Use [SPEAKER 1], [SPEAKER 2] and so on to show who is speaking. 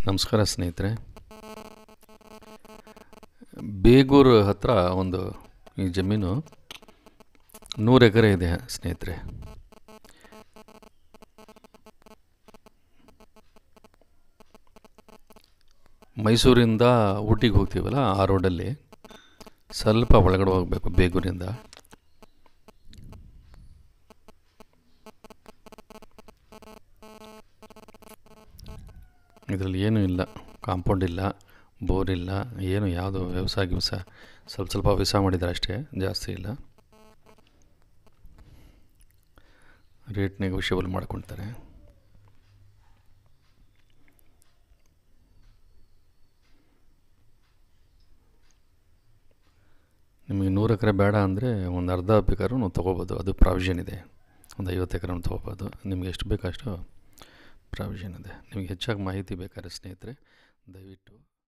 [SPEAKER 1] ನಮಸ್ಕಾರ ಸ್ನೇಹಿತರೆ ಬೇಗೂರು ಹತ್ರ ಒಂದು ಈ ಜಮೀನು ನೂರು ಎಕರೆ ಇದೆ ಸ್ನೇಹಿತರೆ ಮೈಸೂರಿಂದ ಊಟಿಗೆ ಹೋಗ್ತೀವಲ್ಲ ಆ ರೋಡಲ್ಲಿ ಸ್ವಲ್ಪ ಒಳಗಡೆ ಹೋಗಬೇಕು ಬೇಗೂರಿಂದ ಇದರಲ್ಲಿ ಏನೂ ಇಲ್ಲ ಕಾಂಪೌಂಡ್ ಇಲ್ಲ ಬೋರ್ ಇಲ್ಲ ಏನು ಯಾವುದು ವ್ಯವಸಾಯ ಗಿವಸ ಸ್ವಲ್ಪ ಸ್ವಲ್ಪ ವ್ಯವಸಾಯ ಮಾಡಿದ್ದಾರೆ ಅಷ್ಟೇ ಜಾಸ್ತಿ ಇಲ್ಲ ರೇಟ್ ನೆಗೋಷಿಯಬಲ್ ಮಾಡ್ಕೊಳ್ತಾರೆ ನಿಮಗೆ ನೂರು ಎಕರೆ ಬೇಡ ಅಂದರೆ ಒಂದು ಅರ್ಧ ಬೇಕಾದ್ರೂ ನಾವು ತೊಗೋಬೋದು ಅದು ಪ್ರಾವಿಷನ್ ಇದೆ ಒಂದು ಐವತ್ತು ಎಕರೆ ತೊಗೋಬೋದು ನಿಮಗೆ ಎಷ್ಟು ಬೇಕೋ ಅಷ್ಟು ಪ್ರಾವಿಷನ್ ಇದೆ ನಿಮಗೆ ಹೆಚ್ಚಾಗಿ ಮಾಹಿತಿ ಬೇಕಾದ್ರೆ ಸ್ನೇಹಿತರೆ ದಯವಿಟ್ಟು